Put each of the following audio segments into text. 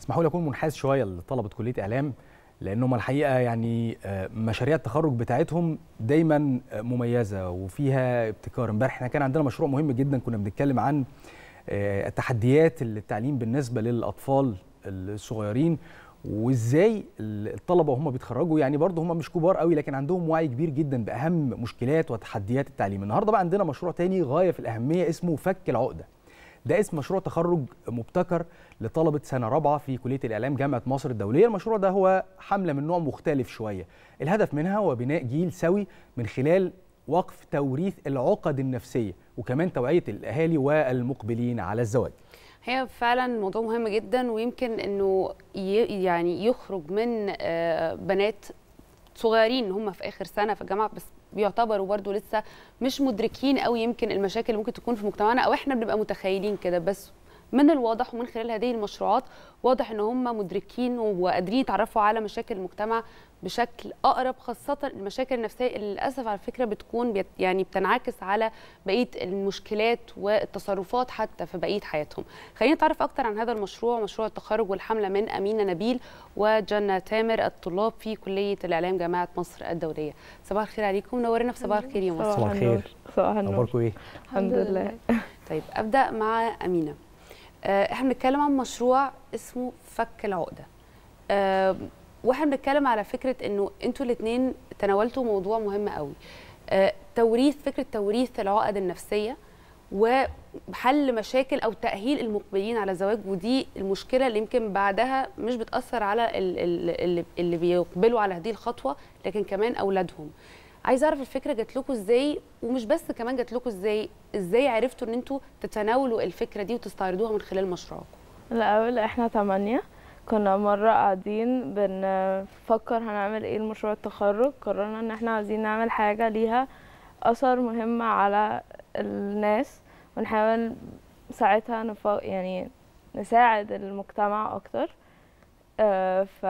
اسمحوا لي اكون منحاز شويه لطلبه كليه اعلام لانهم الحقيقه يعني مشاريع التخرج بتاعتهم دايما مميزه وفيها ابتكار امبارح احنا كان عندنا مشروع مهم جدا كنا بنتكلم عن تحديات التعليم بالنسبه للاطفال الصغيرين وازاي الطلبه وهم بيتخرجوا يعني برضه هم مش كبار قوي لكن عندهم وعي كبير جدا باهم مشكلات وتحديات التعليم النهارده بقى عندنا مشروع تاني غايه في الاهميه اسمه فك العقده ده اسم مشروع تخرج مبتكر لطلبه سنه رابعه في كليه الاعلام جامعه مصر الدوليه المشروع ده هو حمله من نوع مختلف شويه الهدف منها هو بناء جيل سوي من خلال وقف توريث العقد النفسيه وكمان توعيه الاهالي والمقبلين على الزواج هي فعلا موضوع مهم جدا ويمكن انه يعني يخرج من بنات صغيرين هم في اخر سنه في الجامعه بس بيعتبروا برضو لسه مش مدركين قوي يمكن المشاكل اللي ممكن تكون في مجتمعنا او احنا بنبقى متخيلين كده بس من الواضح ومن خلال هذه المشروعات واضح ان هم مدركين وقادرين يتعرفوا على مشاكل المجتمع بشكل اقرب خاصه المشاكل النفسيه اللي للاسف على فكره بتكون بيت يعني بتنعكس على بقيه المشكلات والتصرفات حتى في بقيه حياتهم. خلينا نتعرف اكتر عن هذا المشروع مشروع التخرج والحمله من امينه نبيل وجنى تامر الطلاب في كليه الاعلام جامعه مصر الدوليه. صباح الخير عليكم منورنا في صباح الخير يا مصر. صباح الخير. صباح النور. اخباركم ايه؟ الحمد لله. طيب ابدا مع امينه. احنا بنتكلم عن مشروع اسمه فك العقده. أه واحنا بنتكلم على فكره انه انتوا الاثنين تناولتوا موضوع مهم قوي أه توريث فكره توريث العقد النفسيه وحل مشاكل او تاهيل المقبلين على الزواج ودي المشكله اللي يمكن بعدها مش بتاثر على اللي, اللي بيقبلوا على هذه الخطوه لكن كمان اولادهم عايزه اعرف الفكره جات لكم ازاي ومش بس كمان جات لكم ازاي ازاي عرفتوا ان انتوا تتناولوا الفكره دي وتستعرضوها من خلال مشروعكم الاول احنا ثمانية كنا مرة قاعدين بنفكر هنعمل ايه لمشروع التخرج قررنا ان احنا عايزين نعمل حاجة ليها اثر مهم على الناس ونحاول ساعتها نف... يعني نساعد المجتمع اكتر آه ف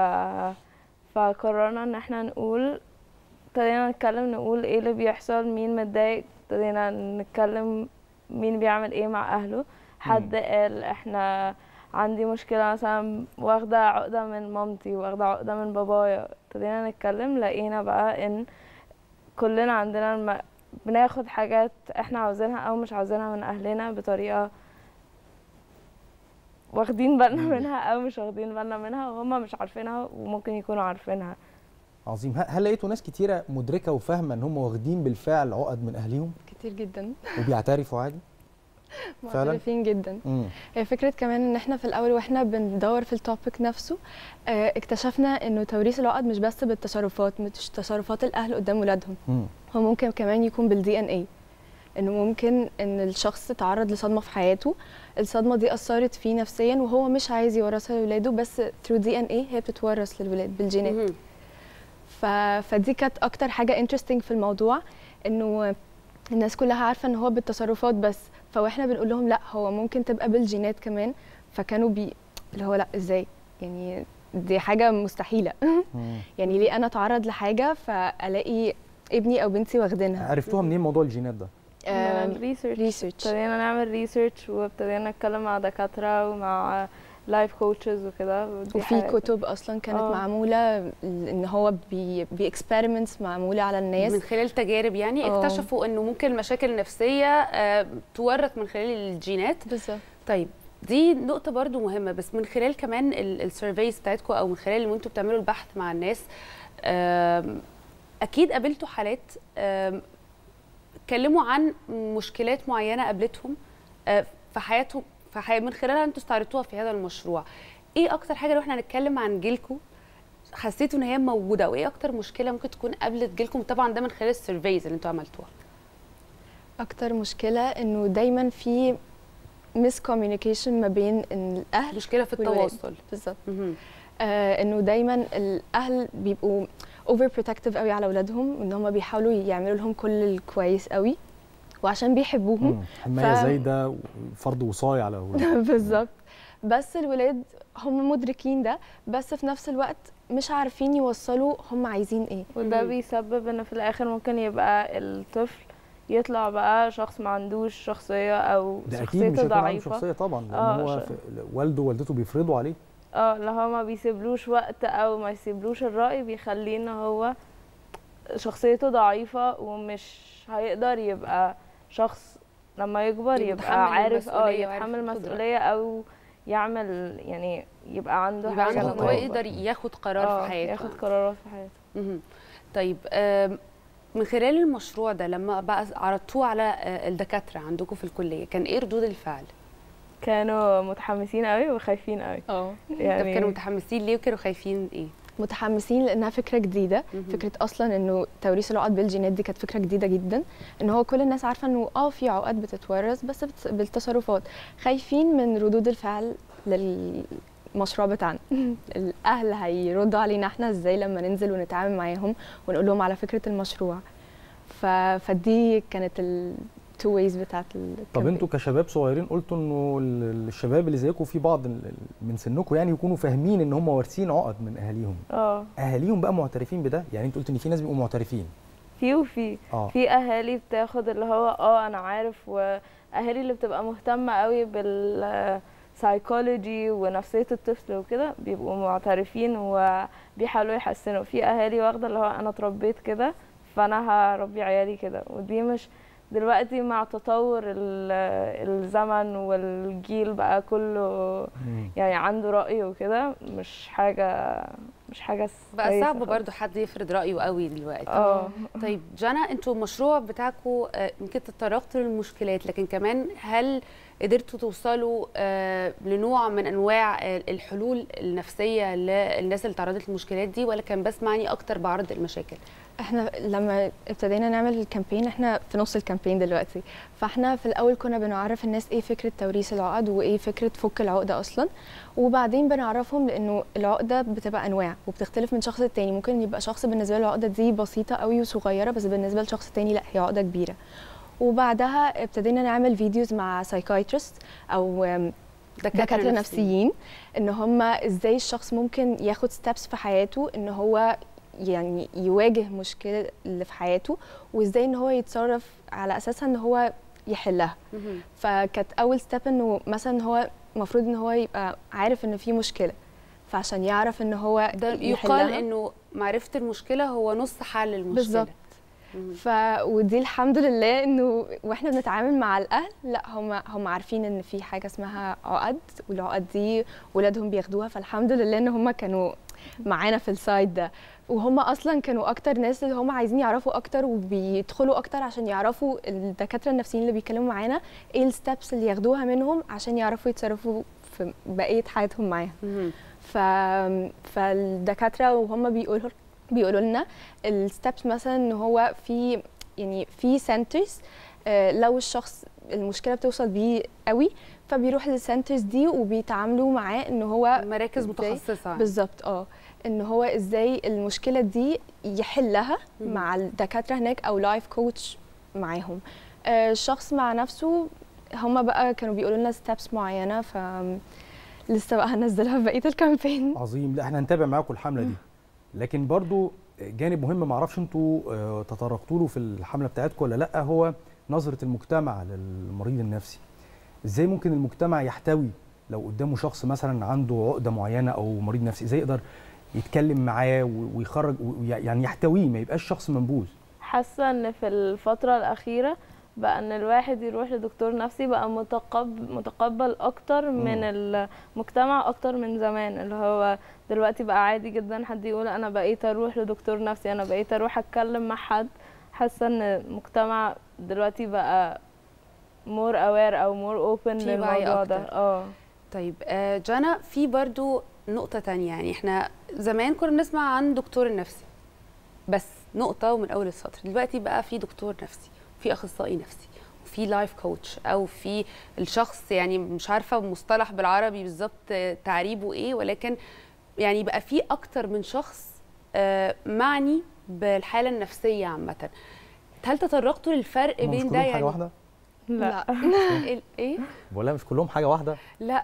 فقررنا ان احنا نقول ابتدينا نتكلم نقول ايه اللي بيحصل مين متضايق ابتدينا نتكلم مين بيعمل ايه مع اهله حد قال احنا عندي مشكلة مثلا واخدة عقدة من مامتي واخدة عقدة من بابايا ابتدينا نتكلم لقينا بقى ان كلنا عندنا الم... بناخد حاجات احنا عاوزينها او مش عاوزينها من اهلنا بطريقة واخدين بالنا منها او مش واخدين بالنا منها وهم مش عارفينها وممكن يكونوا عارفينها عظيم هل لقيتوا ناس كتيرة مدركة وفاهمة ان هم واخدين بالفعل عقد من اهليهم كتير جدا وبيعترفوا عادي معترفين جدا مم. هي فكره كمان ان احنا في الاول واحنا بندور في التوبيك نفسه اه اكتشفنا انه توريث العقد مش بس بالتصرفات مش تصرفات الاهل قدام ولادهم هو ممكن كمان يكون بالدي ان اي انه ممكن ان الشخص تعرض لصدمه في حياته الصدمه دي اثرت فيه نفسيا وهو مش عايز يورثها لاولاده بس ثرو دي ان اي هي بتتورث للولاد بالجينات ف... فدي كانت اكتر حاجه انترستنج في الموضوع انه الناس كلها عارفه ان هو بالتصرفات بس فاحنا بنقول لهم لا هو ممكن تبقى بالجينات كمان فكانوا بي اللي هو لا ازاي يعني دي حاجه مستحيله يعني ليه انا اتعرض لحاجه فالاقي ابني او بنتي واخدينها عرفتوها منين موضوع الجينات ده ريسيرش ريسيرش ابتدينا نعمل ريسيرش وابتدينا نتكلم مع دكاتره ومع لايف كوتشز وكده وفي كتب اصلا كانت أوه. معموله ان هو بي باكسبيرمنتس معموله على الناس من خلال تجارب يعني أوه. اكتشفوا انه ممكن المشاكل النفسيه آه تورث من خلال الجينات بالظبط طيب دي نقطة برضو مهمة بس من خلال كمان السيرفيز بتاعتكم أو من خلال اللي انتوا بتعملوا البحث مع الناس أكيد قابلتوا حالات اتكلموا عن مشكلات معينة قابلتهم في حياتهم فحي... من خلالها انتوا استعرضتوها في هذا المشروع ايه اكتر حاجه لو احنا هنتكلم عن جيلكم حسيتوا ان هي موجوده وايه اكتر مشكله ممكن تكون قابلت جيلكم طبعا ده من خلال السيرفيز اللي انتوا عملتوها اكتر مشكله انه دايما في مس كوميونيكيشن ما بين الاهل مشكله في التواصل بالظبط آه انه دايما الاهل بيبقوا اوفر بروتكتيف قوي على اولادهم ان هم بيحاولوا يعملوا لهم كل الكويس قوي وعشان بيحبوهم حمايه ف... زي ده فرض وصايه على الاولاد بالظبط بس الولاد هم مدركين ده بس في نفس الوقت مش عارفين يوصلوا هم عايزين ايه وده بيسبب ان في الاخر ممكن يبقى الطفل يطلع بقى شخص ما عندوش شخصيه او ده شخصيته أكيد مش ضعيفه شخصيه طبعا لان آه هو والده ووالدته بيفرضوا عليه اه اللي هو ما بيسيبلوش وقت او ما يسيبلوش الرأي بيخليه ان هو شخصيته ضعيفة ومش هيقدر يبقى شخص لما يكبر يتحمل يبقى عارف اه المسؤولية وعارف يتحمل القدرة. مسؤولية او يعمل يعني يبقى عنده يبقى حاجة عنده لما هو يكبر. يقدر ياخد قرار اه في حياته ياخد قرارات في حياته مهم. طيب آم، من خلال المشروع ده لما بقى عرضتوه على آه، الدكاتره عندكم في الكليه كان ايه ردود الفعل؟ كانوا متحمسين قوي وخايفين قوي اه طب يعني كانوا متحمسين ليه وكانوا خايفين ايه؟ متحمسين لانها فكره جديده مهم. فكره اصلا انه توريث العقد بالجينات دي كانت فكره جديده جدا ان هو كل الناس عارفه انه اه في عقد بتتورث بس بت- بالتصرفات خايفين من ردود الفعل للمشروع بتاعنا الاهل هيردوا علينا احنا ازاي لما ننزل ونتعامل معاهم ونقول لهم على فكره المشروع ف... فدي كانت التو ويز بتاعت طب الكامبين. انتوا كشباب صغيرين قلتوا انه ال- الشباب اللي زيكم في بعض ال- ال- من سنكم يعني يكونوا فاهمين ان هم وارثين عقد من اهاليهم اه اهاليهم بقى معترفين بده يعني انت قلت ان في ناس بيبقوا معترفين في وفي اه في اهالي بتاخد اللي هو اه انا عارف واهالي اللي بتبقى مهتمه قوي بالسايكولوجي ونفسيه الطفل وكده بيبقوا معترفين وبيحاولوا يحسنوا في اهالي واخده اللي هو انا اتربيت كده فانا هربي عيالي كده ودي مش دلوقتي مع تطور ال- الزمن والجيل بقى كله مم. يعني عنده رأي وكده مش حاجة مش حاجة بقى كويسة صعب خالص. برضو حد يفرض رايه قوي دلوقتي اه طيب جانا انتوا المشروع بتاعكم يمكن تطرقتوا للمشكلات لكن كمان هل قدرتوا توصلوا آه، لنوع من انواع آه، الحلول النفسيه للناس اللي تعرضت للمشكلات دي ولا كان بس معني اكتر بعرض المشاكل؟ احنا لما ابتدينا نعمل الكامبين احنا في نص الكامبين دلوقتي فاحنا في الاول كنا بنعرف الناس ايه فكره توريث العقد وايه فكره فك العقده اصلا وبعدين بنعرفهم لانه العقده بتبقى انواع وبتختلف من شخص للتاني ممكن يبقى شخص بالنسبه له العقده دي بسيطه قوي وصغيره بس بالنسبه لشخص تاني لا هي عقده كبيره وبعدها ابتدينا نعمل فيديوز مع سايكايترست او ام، دكاتره نفسيين ان هم ازاي الشخص ممكن ياخد ستابس في حياته ان هو يعني يواجه مشكله اللي في حياته وازاي ان هو يتصرف على اساسها ان هو يحلها مهم. فكانت اول ستيب انه مثلا هو المفروض ان هو يبقى عارف ان في مشكله فعشان يعرف ان هو ده يقال يحلها انه معرفه المشكله هو نص حل المشكله بالظبط مهم. ف ودي الحمد لله انه واحنا بنتعامل مع الاهل لا هم هم عارفين ان في حاجه اسمها عقد والعقد دي ولادهم بياخدوها فالحمد لله ان هم كانوا معانا في السايد ده وهم اصلا كانوا اكتر ناس اللي هم عايزين يعرفوا اكتر وبيدخلوا اكتر عشان يعرفوا الدكاتره النفسيين اللي بيتكلموا معانا ايه الستبس اللي ياخدوها منهم عشان يعرفوا يتصرفوا في بقيه حياتهم معاها مهم. ف... فالدكاتره وهم بيقولوا بيقولوا لنا الستبس مثلا ان هو في يعني في سنترز لو الشخص المشكله بتوصل بيه قوي فبيروح للسنترز دي وبيتعاملوا معاه ان هو مراكز إزاي؟ متخصصه بالظبط اه ان هو ازاي المشكله دي يحلها مم. مع الدكاتره هناك او لايف كوتش معاهم آه، الشخص مع نفسه هما بقى كانوا بيقولوا لنا ستابس معينه ف لسه بقى هنزلها في بقيه الكامبين عظيم لا احنا هنتابع معاكم الحمله دي لكن برضو جانب مهم ما اعرفش انتوا آه، تطرقتوا له في الحمله بتاعتكم ولا لا هو نظره المجتمع للمريض النفسي ازاي ممكن المجتمع يحتوي لو قدامه شخص مثلا عنده عقده معينه او مريض نفسي ازاي يقدر يتكلم معاه و- ويخرج و- يعني يحتويه ما يبقاش شخص منبوذ حاسة ان في الفترة الأخيرة بقى ان الواحد يروح لدكتور نفسي بقى متقبل متقبل اكتر من مم. المجتمع اكتر من زمان اللي هو دلوقتي بقى عادي جدا حد يقول انا بقيت اروح لدكتور نفسي انا بقيت اروح اتكلم مع حد حاسة ان المجتمع دلوقتي بقى مور اوير او مور اوبن في وعي للموضوع ده أكتر. اه طيب آه، جانا في برضو نقطة تانية يعني احنا زمان كنا بنسمع عن دكتور النفسي بس نقطة ومن أول السطر دلوقتي بقى في دكتور نفسي في أخصائي نفسي وفي لايف كوتش أو في الشخص يعني مش عارفة مصطلح بالعربي بالظبط آه، تعريبه إيه ولكن يعني بقى في أكتر من شخص آه، معني بالحالة النفسية عامة هل تطرقتوا للفرق هم مش بين ده كلهم حاجه يعني واحده لا ال- ايه ولا مش كلهم حاجه واحده لا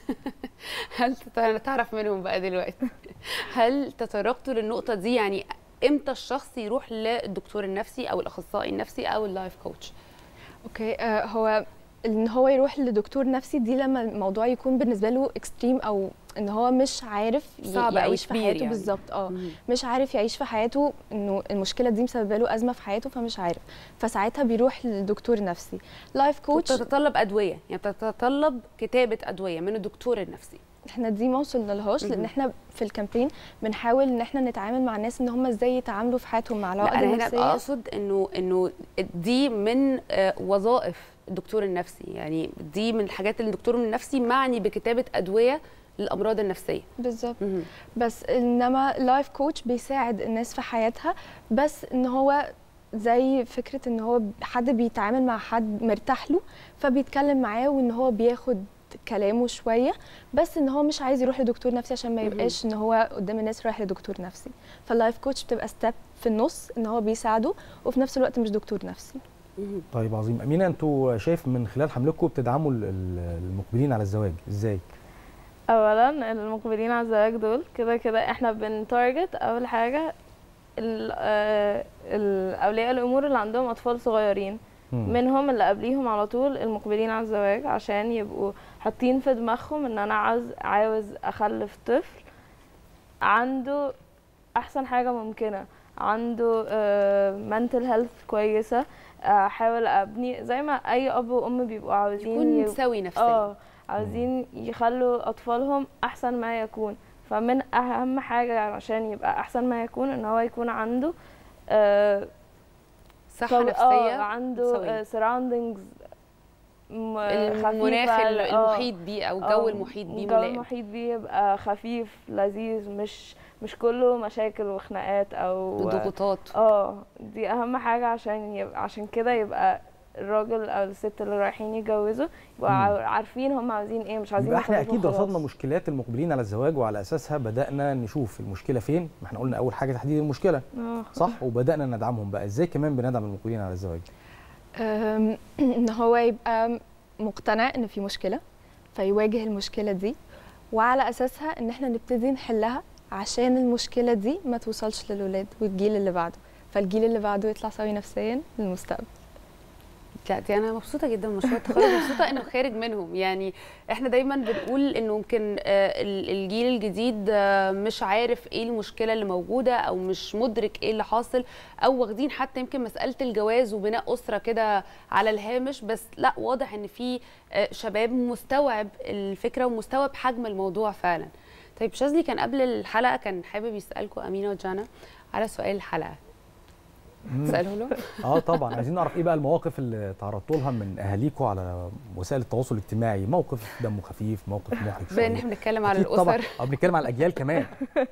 هل تت- انا تعرف منهم بقى دلوقتي هل تطرقتوا للنقطه دي يعني امتى الشخص يروح للدكتور النفسي او الاخصائي النفسي او اللايف كوتش اوكي آه هو ان هو يروح لدكتور نفسي دي لما الموضوع يكون بالنسبه له اكستريم او ان هو مش عارف صعب يعيش في كبير حياته يعني. بالظبط اه مم. مش عارف يعيش في حياته انه المشكله دي مسببه له ازمه في حياته فمش عارف فساعتها بيروح للدكتور نفسي لايف كوتش بتتطلب ادويه يعني بتتطلب كتابه ادويه من الدكتور النفسي احنا دي ما وصلنا لهاش لان مهم. احنا في الكامبين بنحاول ان احنا نتعامل مع الناس ان هم ازاي يتعاملوا في حياتهم مع لا العقد انا هنا النفسيه اقصد انه انه دي من آه، وظائف الدكتور النفسي يعني دي من الحاجات اللي الدكتور النفسي معني بكتابه ادويه للامراض النفسيه بالظبط مهم. بس انما لايف كوتش بيساعد الناس في حياتها بس ان هو زي فكره ان هو حد بيتعامل مع حد مرتاح له فبيتكلم معاه وان هو بياخد كلامه شويه بس ان هو مش عايز يروح لدكتور نفسي عشان ما مهم. يبقاش ان هو قدام الناس رايح لدكتور نفسي فاللايف كوتش بتبقى ستيب في النص ان هو بيساعده وفي نفس الوقت مش دكتور نفسي مهم. طيب عظيم امينه انتوا شايف من خلال حملتكم بتدعموا ال- ال- المقبلين على الزواج ازاي اولا المقبلين على الزواج دول كده كده احنا بنتارجت اول حاجه ال- آه، الاولياء الامور اللي عندهم اطفال صغيرين مم. منهم اللي قبليهم على طول المقبلين على الزواج عشان يبقوا حاطين في دماغهم ان انا عاوز عاوز اخلف طفل عنده احسن حاجه ممكنه عنده منتل هيلث كويسه احاول ابني زي ما اي اب وام بيبقوا عاوزين يكون يب- سوي نفسيا اه عاوزين يخلوا اطفالهم احسن ما يكون فمن اهم حاجه عشان يبقى احسن ما يكون ان هو يكون عنده آه صحه طب- نفسيه اه عنده سوية. آه surroundings م- المناخ خفيفة، ال- آه، المحيط بيه او الجو آه، المحيط بيه الجو ملائم المحيط بيه يبقى خفيف لذيذ مش مش كله مشاكل وخناقات او وضغوطات اه دي اهم حاجه عشان يبقى عشان كده يبقى الراجل او الست اللي رايحين يتجوزوا يبقوا مم. عا- عارفين هم عاوزين ايه مش عايزين يبقى احنا يخلفوا اكيد خلاص. رصدنا مشكلات المقبلين على الزواج وعلى اساسها بدانا نشوف المشكله فين ما احنا قلنا اول حاجه تحديد المشكله اه صح وبدانا ندعمهم بقى ازاي كمان بندعم المقبلين على الزواج أم، ان هو يبقى مقتنع ان في مشكله فيواجه المشكله دي وعلى اساسها ان احنا نبتدي نحلها عشان المشكله دي ما توصلش للولاد والجيل اللي بعده فالجيل اللي بعده يطلع سوي نفسيا للمستقبل لا دي انا مبسوطه جدا من مشروع التخرج مبسوطه انه خارج منهم يعني احنا دايما بنقول انه يمكن آه، ال- الجيل الجديد آه، مش عارف ايه المشكله اللي موجوده او مش مدرك ايه اللي حاصل او واخدين حتى يمكن مساله الجواز وبناء اسره كده على الهامش بس لا واضح ان في آه، شباب مستوعب الفكره ومستوعب حجم الموضوع فعلا طيب شاذلي كان قبل الحلقه كان حابب يسالكم امينه وجانا على سؤال الحلقه ساله له اه طبعا عايزين نعرف ايه بقى المواقف اللي تعرضتوا لها من اهاليكم على وسائل التواصل الاجتماعي موقف دمه خفيف موقف محرج بان شويه احنا بنتكلم على أكيد طبعا الاسر اه بنتكلم على الاجيال كمان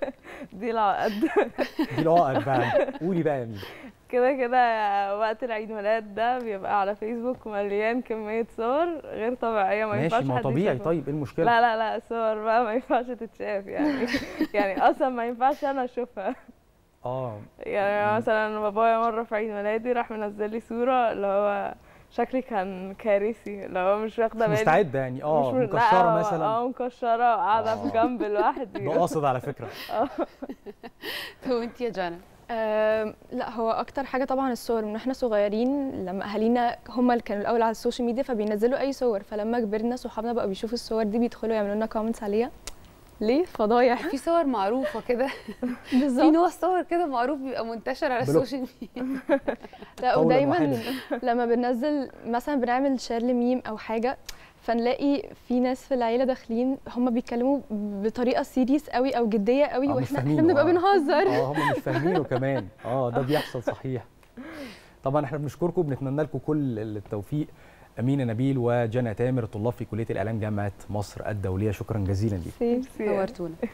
دي العقد دي العقد بقى قولي بقى يا مين كده كده وقت العيد ميلاد ده بيبقى على فيسبوك مليان كمية صور غير طبيعية ما ينفعش ماشي ما هو حد طبيعي يشوفها. طيب ايه المشكله لا لا لا صور بقى ما ينفعش تتشاف يعني يعني اصلا ما ينفعش انا اشوفها اه يعني مثلا بابايا مرة في عيد ميلادي راح منزل لي صورة اللي هو شكلي كان كارثي اللي هو مش واخدة مش بالي مستعده يعني اه مش م- لا، مكشره اه مثلا اه مكشرة وقاعدة في آه. جنب لوحدي ده قاصد على فكره وانت يا جانا أم، لا هو اكتر حاجه طبعا الصور من احنا صغيرين لما اهالينا هم اللي كانوا الاول على السوشيال ميديا فبينزلوا اي صور فلما كبرنا صحابنا بقوا بيشوفوا الصور دي بيدخلوا يعملوا لنا كومنتس عليها ليه فضايح في صور معروفه كده في بالظبط نوع صور كده معروف بيبقى منتشر على بلوك. السوشيال ميديا لا قولاً ودايما واحداً. لما بننزل مثلا بنعمل شير لميم او حاجه فنلاقي في ناس في العيله داخلين هم بيتكلموا بطريقه سيريس قوي او جديه قوي آه، مش واحنا احنا فاهمينه، بنبقى آه. بنهزر اه هم مش فاهمينه كمان اه ده بيحصل صحيح طبعا احنا بنشكركم بنتمنى لكم كل التوفيق امينه نبيل وجنى تامر طلاب في كليه الاعلام جامعه مصر الدوليه شكرا جزيلا ليك ميرسي. نورتونا